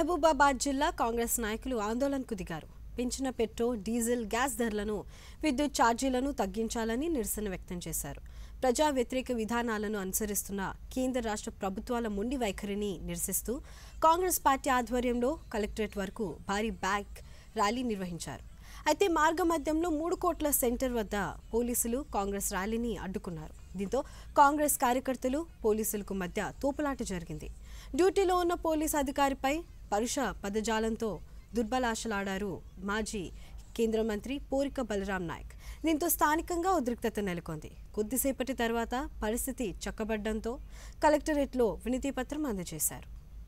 మహబూబాబాద్ జిల్లా కాంగ్రెస్ నాయకులు ఆందోళనకు దిగారు పెంచిన పెట్రోల్ డీజిల్ గ్యాస్ ధరలను విద్యుత్ ఛార్జీలను తగ్గించాలని నిరసన వ్యక్తం చేశారు ప్రజా వ్యతిరేక విధానాలను అనుసరిస్తున్న కేంద్ర రాష్ట్ర ప్రభుత్వాల మొండి వైఖరిని నిరసిస్తూ కాంగ్రెస్ పార్టీ ఆధ్వర్యంలో కలెక్టరేట్ వరకు భారీ బ్యాగ్ ర్యాలీ నిర్వహించారు అయితే మార్గ మధ్యంలో మూడు కోట్ల సెంటర్ వద్ద పోలీసులు కాంగ్రెస్ ర్యాలీని అడ్డుకున్నారు దీంతో కాంగ్రెస్ కార్యకర్తలు పోలీసులకు మధ్య తోపులాట జరిగింది డ్యూటీలో ఉన్న పోలీస్ అధికారిపై పరుష పదజాలంతో దుర్బలాశలాడారు మాజీ కేంద్ర మంత్రి పోరిక బలరాం నాయక్ దీంతో స్థానికంగా ఉద్రిక్తత నెలకొంది కొద్దిసేపటి తర్వాత పరిస్థితి చక్కబడ్డంతో కలెక్టరేట్లో వినతి పత్రం అందజేశారు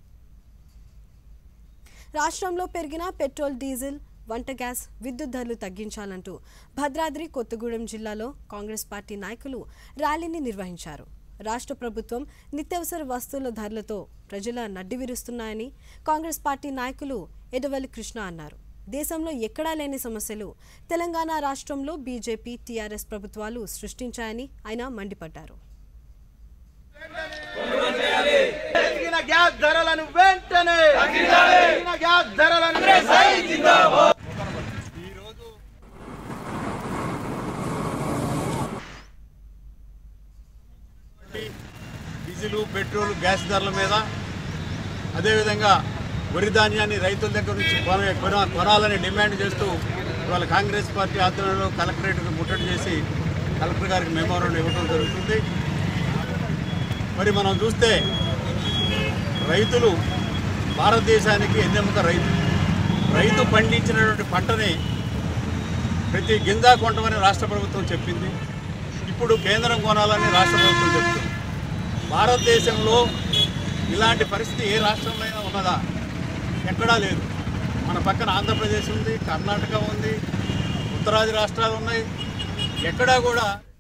రాష్ట్రంలో పెరిగిన పెట్రోల్ డీజిల్ వంట గ్యాస్ విద్యుత్ ధరలు తగ్గించాలంటూ భద్రాద్రి కొత్తగూడెం జిల్లాలో కాంగ్రెస్ పార్టీ నాయకులు ర్యాలీని నిర్వహించారు రాష్ట్ర ప్రభుత్వం నిత్యావసర వస్తువుల ధరలతో ప్రజల నడ్డి విరుస్తున్నాయని కాంగ్రెస్ పార్టీ నాయకులు ఎడవల్లి కృష్ణ అన్నారు దేశంలో ఎక్కడా లేని సమస్యలు తెలంగాణ రాష్ట్రంలో బీజేపీ టీఆర్ఎస్ ప్రభుత్వాలు సృష్టించాయని ఆయన మండిపడ్డారు తగ్గిన గ్యాస్ ధరలను వెంటనే తగ్గిన గ్యాస్ ధరలను డీజిల్ పెట్రోల్ గ్యాస్ ధరల మీద అదేవిధంగా వరి ధాన్యాన్ని రైతుల దగ్గర నుంచి కొన కొన- కొనాలని డిమాండ్ చేస్తూ ఇవాళ కాంగ్రెస్ పార్టీ ఆధ్వర్యంలో కలెక్టరేట్ను ముట్టడి చేసి కలెక్టర్ గారికి మెమోరం ఇవ్వడం జరుగుతుంది మరి మనం చూస్తే రైతులు భారతదేశానికి ఎన్నెముక రైతు రైతు పండించినటువంటి పంటని ప్రతి గింజ కొంటమని రాష్ట్ర ప్రభుత్వం చెప్పింది ఇప్పుడు కేంద్రం కొనాలని రాష్ట్ర ప్రభుత్వం చెప్తుంది భారతదేశంలో ఇలాంటి పరిస్థితి ఏ రాష్ట్రంలో అయినా ఉన్నదా ఎక్కడా లేదు మన పక్కన ఆంధ్రప్రదేశ్ ఉంది కర్ణాటక ఉంది ఉత్తరాది రాష్ట్రాలు ఉన్నాయి ఎక్కడా కూడా